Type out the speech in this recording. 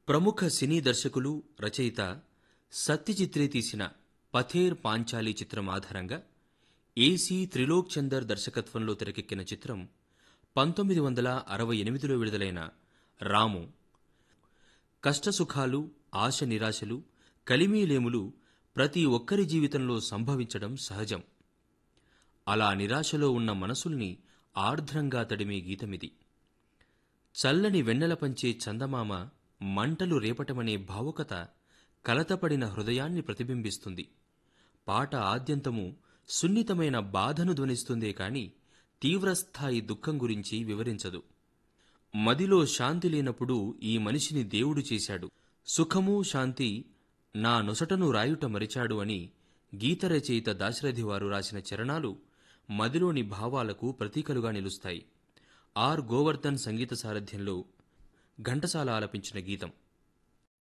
ప్రముఖ సినీ దర్శకులు రచయిత సత్యజిత్రే తీసిన పథేర్ పాంచాలి చిత్రం ఆధారంగా ఏసీ త్రిలోక్ చందర్ దర్శకత్వంలో తెరకెక్కిన చిత్రం పంతొమ్మిది వందల అరవై ఎనిమిదిలో విడుదలైన రాము కష్టసుఖాలు ఆశ నిరాశలు కలిమీలేములు ప్రతి ఒక్కరి జీవితంలో సంభవించడం సహజం అలా నిరాశలో ఉన్న మనసుల్ని ఆర్ద్రంగా తడిమే గీతమిది చల్లని వెన్నెల పంచే చందమామ మంటలు రేపటమనే భావుకత కలతపడిన హృదయాన్ని ప్రతిబింబిస్తుంది పాట ఆద్యంతము సున్నితమైన బాధను ధ్వనిస్తుందే కాని తీవ్రస్థాయి దుఃఖం గురించి వివరించదు మదిలో శాంతి లేనప్పుడు ఈ మనిషిని దేవుడు చేశాడు సుఖము శాంతి నా నొసటను రాయుట మరిచాడు అని గీత రచయిత దాశరథి వారు రాసిన చరణాలు మదిలోని భావాలకు ప్రతీకలుగా నిలుస్తాయి ఆర్ గోవర్ధన్ సంగీత సారథ్యంలో ఘంటసాల ఆలపించిన గీతం